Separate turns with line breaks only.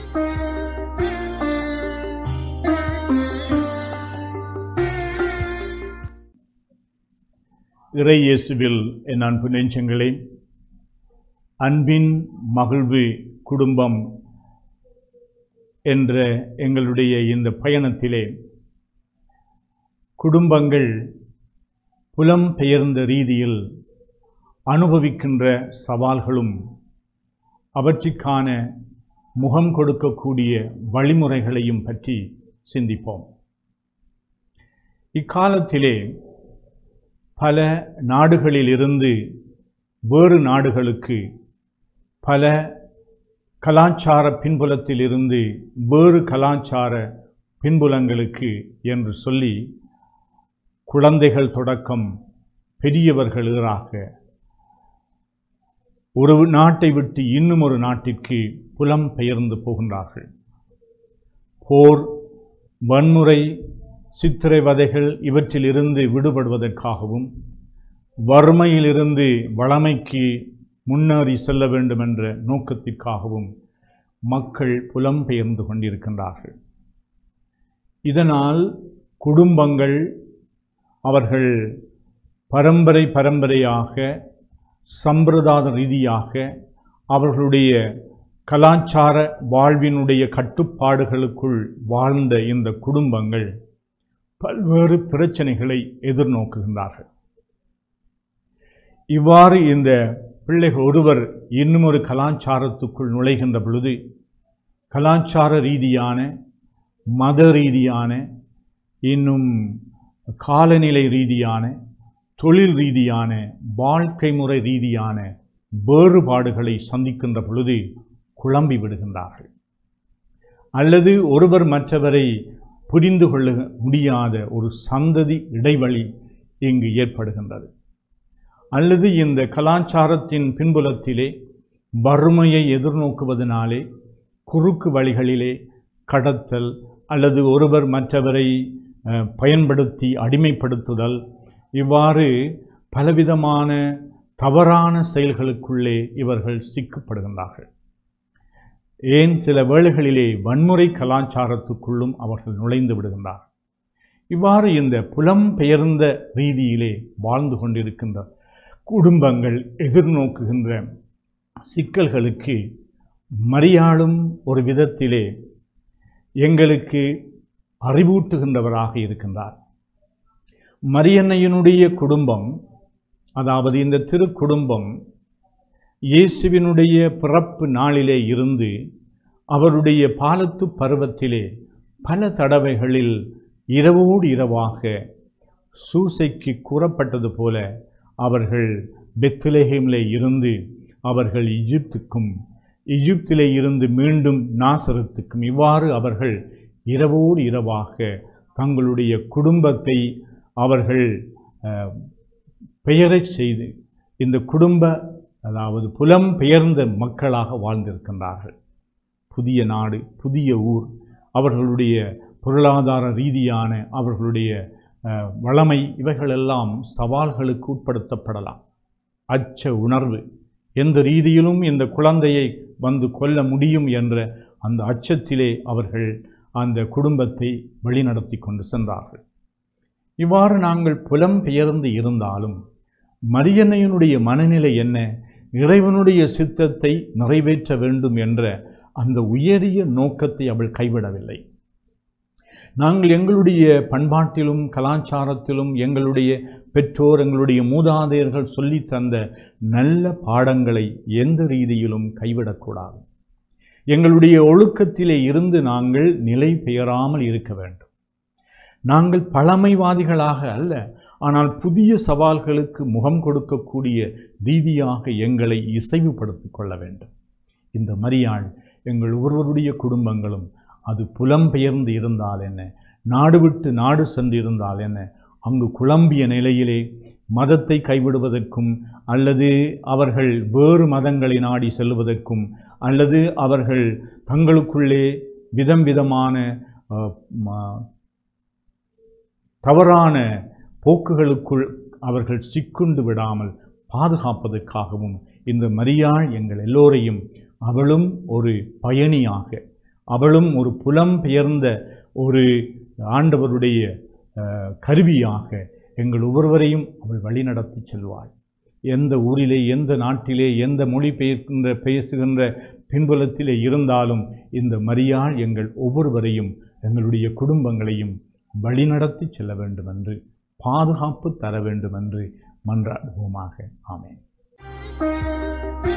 இறை இயேசுவில் என் அன்பு நெஞ்சங்களே அன்பின் மகிழ்வு குடும்பம் என்ற எங்களுடைய இந்த பயணத்திலே குடும்பங்கள் புலம் பெயர்ந்த ரீதியில் அனுபவிக்கின்ற சவால்களும் அவற்றுக்கான முகம் கொடுக்கக்கூடிய வழிமுறைகளையும் பற்றி சிந்திப்போம் இக்காலத்திலே பல நாடுகளிலிருந்து வேறு நாடுகளுக்கு பல கலாச்சார பின்புலத்திலிருந்து வேறு கலாச்சார பின்புலங்களுக்கு என்று சொல்லி குழந்தைகள் தொடக்கம் பெரியவர்களாக ஒரு நாட்டை விட்டு இன்னும் ஒரு நாட்டிற்கு புலம் பெயர்ந்து போகின்றார்கள் போர் வன்முறை சித்திரைவதைகள் இவற்றிலிருந்து விடுபடுவதற்காகவும் வறுமையிலிருந்து வளமைக்கு முன்னேறி செல்ல வேண்டும் என்ற நோக்கத்திற்காகவும் மக்கள் புலம்பெயர்ந்து கொண்டிருக்கின்றார்கள் இதனால் குடும்பங்கள் அவர்கள் பரம்பரை பரம்பரையாக சம்பிரதாய ரீதியாக அவர்களுடைய கலாச்சார வாழ்வினுடைய கட்டுப்பாடுகளுக்குள் வாழ்ந்த இந்த குடும்பங்கள் பல்வேறு பிரச்சனைகளை எதிர்நோக்குகின்றார்கள் இவ்வாறு இந்த பிள்ளைகள் ஒருவர் இன்னும் ஒரு கலாச்சாரத்துக்குள் நுழைகின்ற பொழுது கலாச்சார ரீதியான மத ரீதியான இன்னும் காலநிலை ரீதியான தொழில் ரீதியான வாழ்க்கை முறை ரீதியான வேறுபாடுகளை சந்திக்கின்ற பொழுது குழம்பி விடுகின்றார்கள் அல்லது ஒருவர் மற்றவரை புரிந்து கொள்ள முடியாத ஒரு சந்ததி இடைவெளி இங்கு ஏற்படுகின்றது அல்லது இந்த கலாச்சாரத்தின் பின்புலத்திலே வறுமையை எதிர்நோக்குவதனாலே குறுக்கு வழிகளிலே கடத்தல் அல்லது ஒருவர் மற்றவரை அஹ், பயன்படுத்தி அடிமைப்படுத்துதல் இவ்வாறு பலவிதமான தவறான செயல்களுக்குள்ளே இவர்கள் சிக்கப்படுகின்றார்கள் ஏன் சில வேளைகளிலே வன்முறை கலாச்சாரத்துக்குள்ளும் அவர்கள் நுழைந்து விடுகின்றார் இவ்வாறு இந்த புலம்பெயர்ந்த ரீதியிலே வாழ்ந்து கொண்டிருக்கின்ற குடும்பங்கள் எதிர்நோக்குகின்ற சிக்கல்களுக்கு மரியாளும் ஒரு விதத்திலே எங்களுக்கு அறிவூட்டுகின்றவராக இருக்கின்றார் மரியன்னையினுடைய குடும்பம் அதாவது இந்த திருக்குடும்பம் இயேசுவினுடைய பிறப்பு நாளிலே இருந்து அவருடைய பாலத்து பருவத்திலே பல தடவைகளில் இரவோடு இரவாக சூசைக்கு கூறப்பட்டது போல அவர்கள் பெத்லஹேமிலே இருந்து அவர்கள் எகிப்துக்கும் எகிப்திலே இருந்து மீண்டும் நாசரத்துக்கும் இவ்வாறு அவர்கள் இரவோடு இரவாக தங்களுடைய குடும்பத்தை அவர்கள் அஹ், பெயரச் செய்து இந்த குடும்ப அதாவது புலம் பெயர்ந்த மக்களாக வாழ்ந்திருக்கின்றார்கள் புதிய நாடு புதிய ஊர் அவர்களுடைய பொருளாதார ரீதியான அவர்களுடைய அஹ், வளமை இவைகளெல்லாம் சவால்களுக்கு உட்படுத்தப்படலாம் அச்ச உணர்வு எந்த ரீதியிலும் இந்த குழந்தையை வந்து கொல்ல முடியும் என்ற அந்த அச்சத்திலே அவர்கள் அந்த குடும்பத்தை வழிநடத்தி கொண்டு சென்றார்கள் இவ்வாறு நாங்கள் புலம்பெயர்ந்து இருந்தாலும் மரியன்னையனுடைய மனநிலை என்ன இறைவனுடைய சித்தத்தை நிறைவேற்ற வேண்டும் என்ற அந்த உயரிய நோக்கத்தை அவள் கைவிடவில்லை நாங்கள் எங்களுடைய பண்பாட்டிலும் கலாச்சாரத்திலும் எங்களுடைய பெற்றோர் எங்களுடைய மூதாதையர்கள் சொல்லித் தந்த நல்ல பாடங்களை எந்த ரீதியிலும் கைவிடக்கூடாது எங்களுடைய ஒழுக்கத்திலே இருந்து நாங்கள் நிலை பெயராமல் இருக்க வேண்டும் நாங்கள் பழமைவாதிகளாக அல்ல ஆனால் புதிய சவால்களுக்கு முகம் கொடுக்கக்கூடிய ரீதியாக எங்களை இசைவுபடுத்திக் கொள்ள வேண்டும் இந்த மரியாள் எங்கள் ஒவ்வொருவருடைய குடும்பங்களும் அது புலம்பெயர்ந்து இருந்தால் என்ன நாடு விட்டு நாடு சென்று இருந்தால் என்ன அங்கு குழம்பிய நிலையிலே மதத்தை கைவிடுவதற்கும் அல்லது அவர்கள் வேறு மதங்களை நாடி செல்வதற்கும் அல்லது அவர்கள் தங்களுக்குள்ளே விதம் விதமான அஹ், ம- தவறான போக்குகளுக்குள் அவர்கள் சிக்குண்டு விடாமல் பாதுகாப்பதற்காகவும் இந்த மரியாள் எங்கள் எல்லோரையும் அவளும் ஒரு பயணியாக அவளும் ஒரு புலம் பெயர்ந்த ஒரு ஆண்டவருடைய அஹ், கருவியாக எங்கள் ஒவ்வொருவரையும் அவள் வழிநடத்தி செல்வாள் எந்த ஊரிலே எந்த நாட்டிலே எந்த மொழி பெயர்க்கின்ற பேசுகின்ற பின்புலத்திலே இருந்தாலும் இந்த மரியாள் எங்கள் ஒவ்வொருவரையும் எங்களுடைய குடும்பங்களையும் வழிநடத்தி செல்ல வேண்டும் என்று பாதுகாப்பு தர வேண்டும் என்று மன்றாடுவோமாக ஆமென்